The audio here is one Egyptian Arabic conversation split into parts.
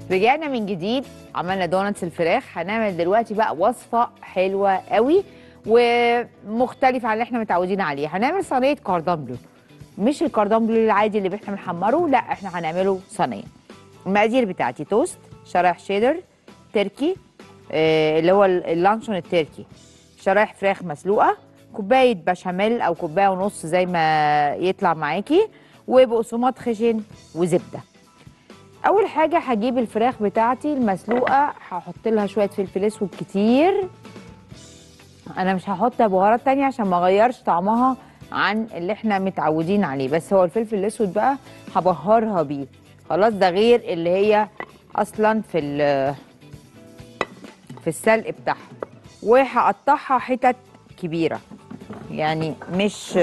رجعنا من جديد عملنا دونتس الفراخ هنعمل دلوقتي بقى وصفه حلوه قوي ومختلفه عن اللي احنا متعودين عليه هنعمل صينيه كاردون بلو مش الكاردون بلو العادي اللي احنا بنحمره لا احنا هنعمله صينيه المقادير بتاعتي توست شرايح شيدر تركي آه اللي هو اللانشون التركي شرايح فراخ مسلوقه كوبايه بشاميل او كوبايه ونص زي ما يطلع معاكي وبقسماط خشن وزبده اول حاجه هجيب الفراخ بتاعتي المسلوقه هحط لها شويه فلفل اسود كتير انا مش هحط بهارات تانية عشان ما اغيرش طعمها عن اللي احنا متعودين عليه بس هو الفلفل الاسود بقى هبهرها بيه خلاص ده غير اللي هي اصلا في ال- في السلق بتاعها وهقطعها حتت كبيره يعني مش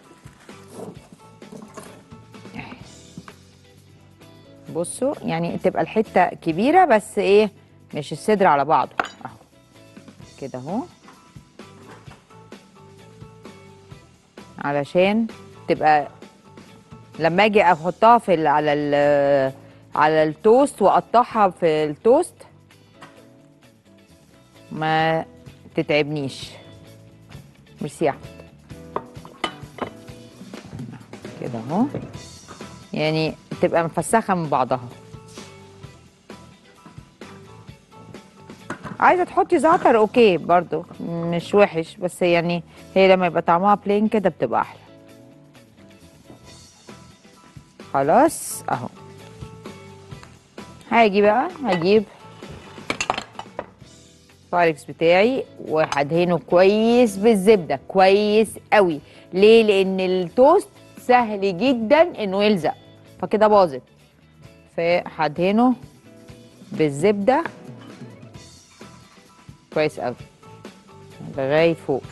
بصوا يعني تبقى الحته كبيره بس ايه مش الصدر على بعضه اهو كده اهو علشان تبقى لما اجي احطها في ال على ال على التوست واقطعها في التوست ما تتعبنيش ميرسي يا احمد كده اهو يعني تبقى مفسخه من بعضها عايزه تحطي زعتر اوكي برضو مش وحش بس يعني هي لما يبقى طعمها بلين كده بتبقى احلى خلاص اهو هاجي بقى هجيب الفايركس بتاعي وهدهنه كويس بالزبده كويس قوي ليه لان التوست سهل جدا انه يلزق فكده باظت فهدهنه بالزبده كويس قوي لغايه فوق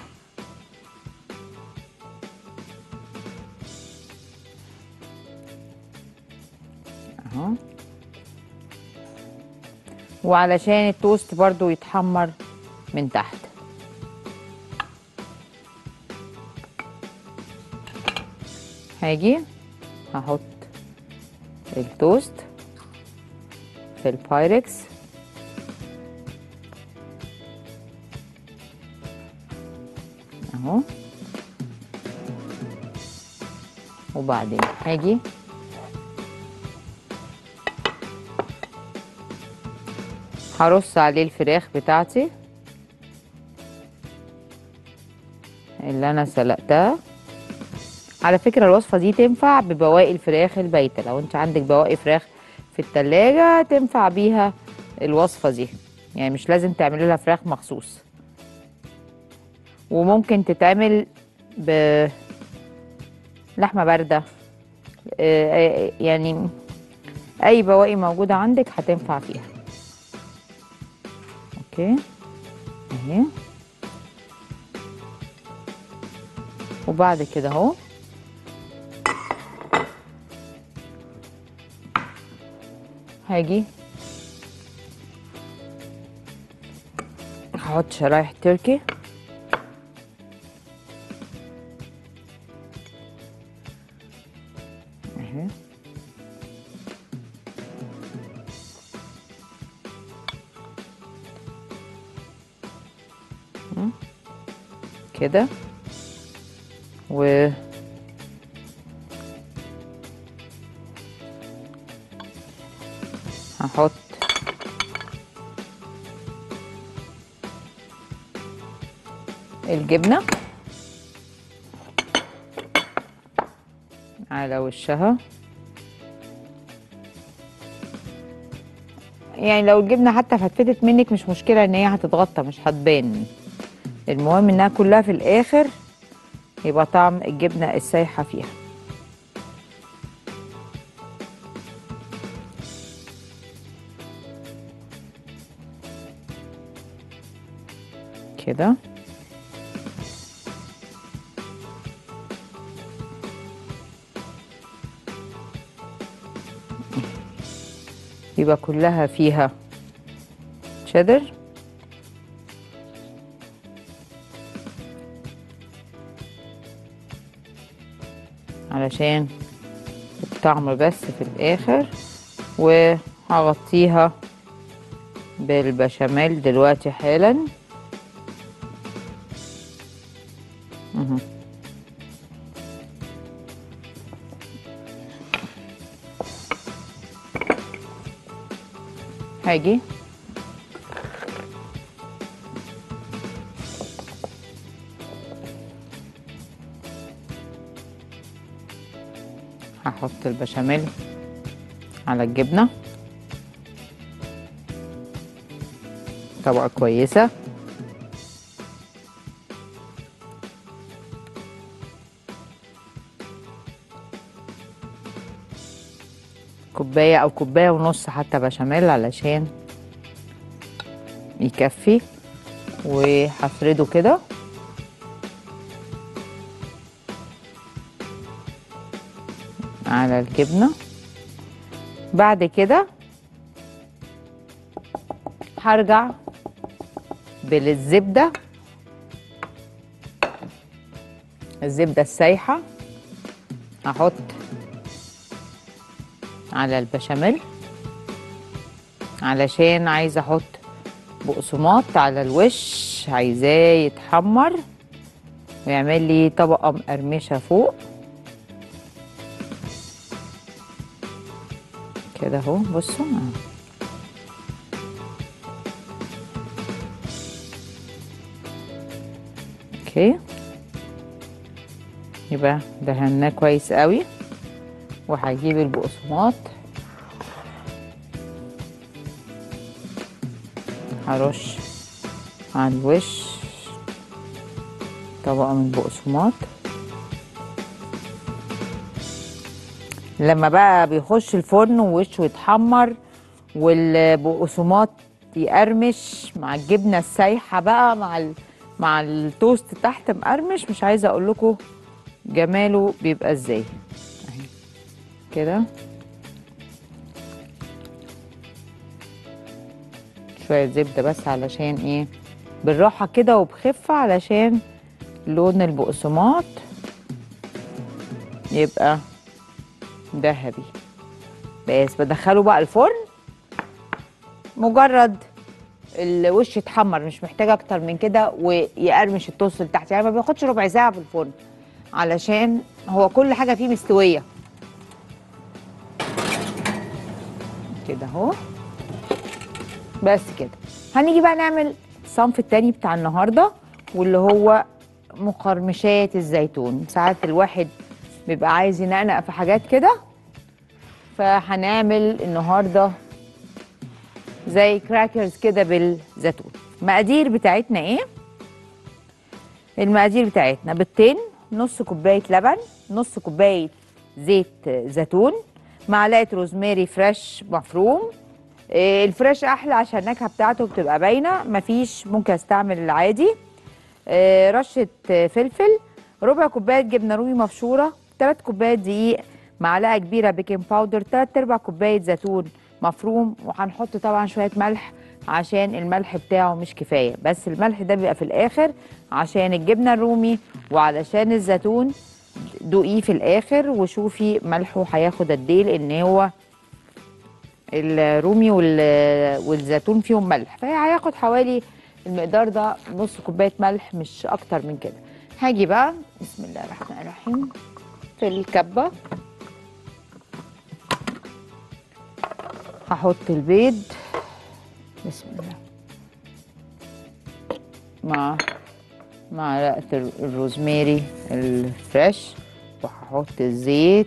اهو وعلشان التوست برضو يتحمر من تحت هاجي هحط التوست في البايركس اهو وبعدين هاجي هرص عليه الفراخ بتاعتي اللي انا سلقتها على فكرة الوصفة دي تنفع ببواقي الفراخ البايتة لو انت عندك بواقي فراخ في التلاجة تنفع بيها الوصفة دي يعني مش لازم تعملي لها فراخ مخصوص وممكن تتعمل ب لحمة باردة آه، آه، يعني أي بواقي موجودة عندك هتنفع فيها اوكي اهي وبعد كده اهو هاجي هحط شرايح تركي اهي مم. كده و هحط الجبنة على وشها يعني لو الجبنة حتى فتفتت منك مش مشكلة ان هي هتتغطى مش هتبان المهم انها كلها في الاخر يبقى طعم الجبنة السايحة فيها كده يبقى كلها فيها شيدر علشان الطعم بس في الاخر هغطيها بالبشاميل دلوقتي حالا مهم. هاجي هحط البشاميل على الجبنة طبقة كويسة كوباية أو كوباية ونص حتى بشاميل علشان يكفي وهفرده كده على الجبنة بعد كده هرجع بالزبدة الزبدة السايحة هحط على البشاميل علشان عايزة احط بقسماط على الوش عايزاه يتحمر ويعمل لي طبقة مقرمشة فوق كده اهو بصوا اوكي يبقى دهناه كويس قوي وهجيب البقسماط هرش على الوش طبقة من البقسماط لما بقى بيخش الفرن ووشه يتحمر والبقسماط يقرمش مع الجبنه السايحه بقى مع ال... مع التوست تحت مقرمش مش عايزه اقول لكم جماله بيبقى ازاي اهي كده شويه زبده بس علشان ايه بالراحه كده وبخفه علشان لون البقسماط يبقى ذهبي بس بدخله بقى الفرن مجرد الوش يتحمر مش محتاج اكتر من كده ويقرمش التوست اللي تحت يعني ما بياخدش ربع ساعه في الفرن علشان هو كل حاجه فيه مستويه كده اهو بس كده هنيجي بقى نعمل الصنف التاني بتاع النهارده واللي هو مقرمشات الزيتون ساعات الواحد بيبقى عايز ينقنق في حاجات كده فهنعمل النهارده زي كراكرز كده بالزيتون المقادير بتاعتنا ايه المقادير بتاعتنا بيضتين نص كوبايه لبن نص كوبايه زيت زيتون معلقه روزماري فريش مفروم إيه، الفريش احلى عشان النكهه بتاعته بتبقى باينه مفيش ممكن استعمل العادي إيه، رشه فلفل ربع كوبايه جبنه رومي مبشوره 3 كوبايات دقيق معلقه كبيره بيكنج باودر 3 ارباع كوبايه زيتون مفروم وهنحط طبعا شويه ملح عشان الملح بتاعه مش كفايه بس الملح ده بيبقى في الاخر عشان الجبنه الرومي وعلشان الزيتون دوقيه في الاخر وشوفي ملحه هياخد قد ايه لان هو الرومي وال- والزيتون فيهم ملح فهياخد حوالي المقدار ده نص كوبايه ملح مش اكتر من كده هاجي بقى بسم الله الرحمن الرحيم في الكبه هحط البيض بسم الله مع معلقه الر- الروزماري الفريش وهحط الزيت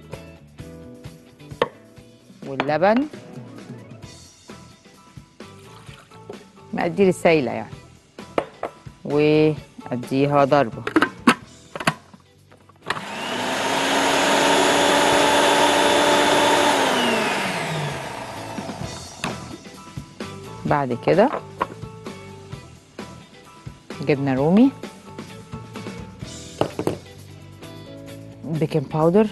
واللبن مقادير السايله يعني واديها ضربه بعد كده جبنه رومي بيكنج باودر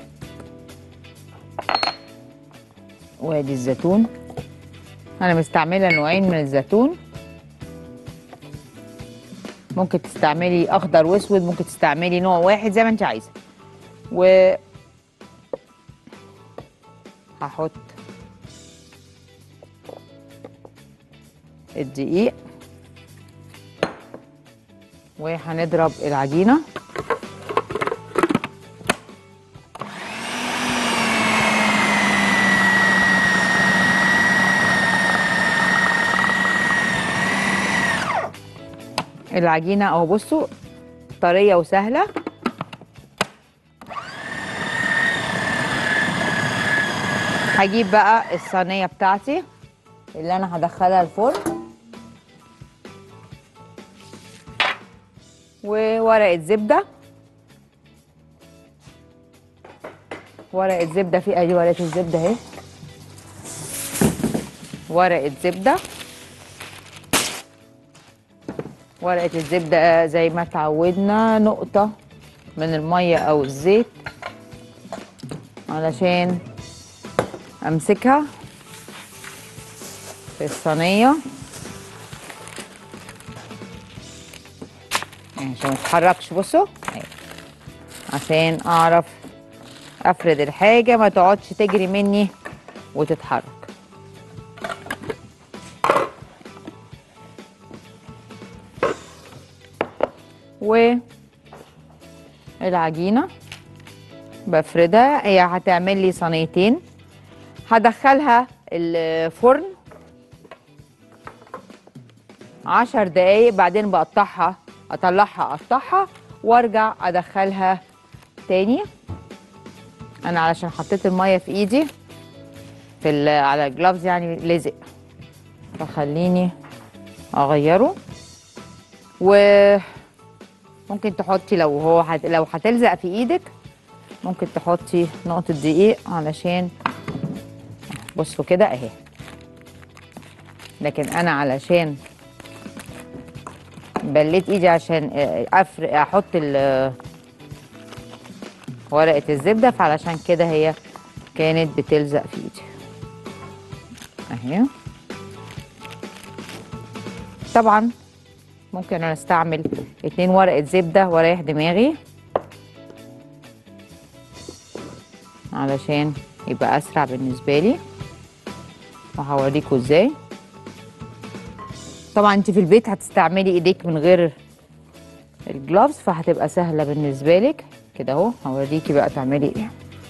وادي الزيتون انا مستعمله نوعين من الزيتون ممكن تستعملي اخضر واسود ممكن تستعملي نوع واحد زي ما انت عايزه و هحط الدقيق وهنضرب العجينه العجينه اهو بصوا طريه وسهله هجيب بقى الصينيه بتاعتي اللي انا هدخلها الفرن وورقه زبده ورقه زبده في ادي ورقه الزبده اهي ورقه زبده ورقه الزبده زي ما اتعودنا نقطه من الميه او الزيت علشان امسكها في الصينيه عشان ما تتحركش بصوا أهي. عشان اعرف افرد الحاجه ما تقعدش تجري مني وتتحرك و العجينه بفردها هي هتعمل لي صينيتين هدخلها الفرن عشر دقايق بعدين بقطعها اطلعها اقطعها وارجع ادخلها تاني انا علشان حطيت الميه في ايدي في ال- على الجلافز يعني لزق فخليني اغيره وممكن تحطي لو هو هت... لو هتلزق في ايدك ممكن تحطي نقطة دقيق علشان بصوا كده اهي لكن انا علشان بليت ايدي عشان افرق احط ال- ورقة الزبدة فعلشان كده هي كانت بتلزق في ايدي اهي طبعا ممكن انا استعمل اتنين ورقة زبدة واريح دماغي علشان يبقى اسرع بالنسبة لي وهوريكوا ازاي طبعا انت في البيت هتستعملي ايديك من غير الجلافز فهتبقى سهله بالنسبه لك كده اهو هوريكي بقى تعملي ايه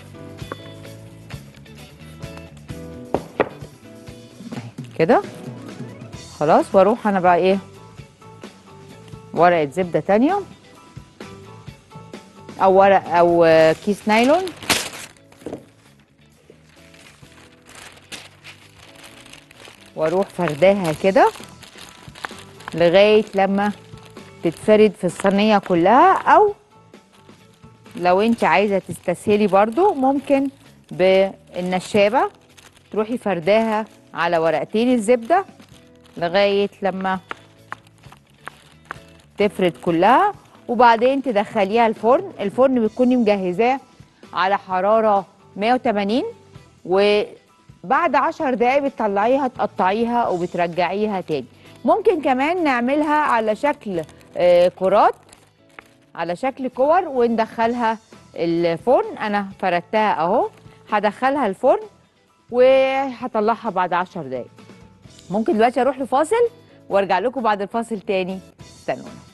اهي كده خلاص واروح انا بقى ايه ورقه زبده تانية او ورق او آه، كيس نايلون واروح فرداها كده لغايه لما تتفرد في الصينيه كلها او لو انت عايزه تستسهلي برضو ممكن بالنشابه تروحي فرداها على ورقتين الزبده لغايه لما تفرد كلها وبعدين تدخليها الفرن الفرن بتكوني مجهزاه على حراره 180 وبعد 10 دقايق بتطلعيها تقطعيها وبترجعيها تاني ممكن كمان نعملها على شكل آه، كرات على شكل كور وندخلها الفرن انا فردتها اهو هدخلها الفرن وهطلعها بعد 10 دقايق ممكن دلوقتي اروح لفاصل وارجع لكم بعد الفاصل تاني استنونا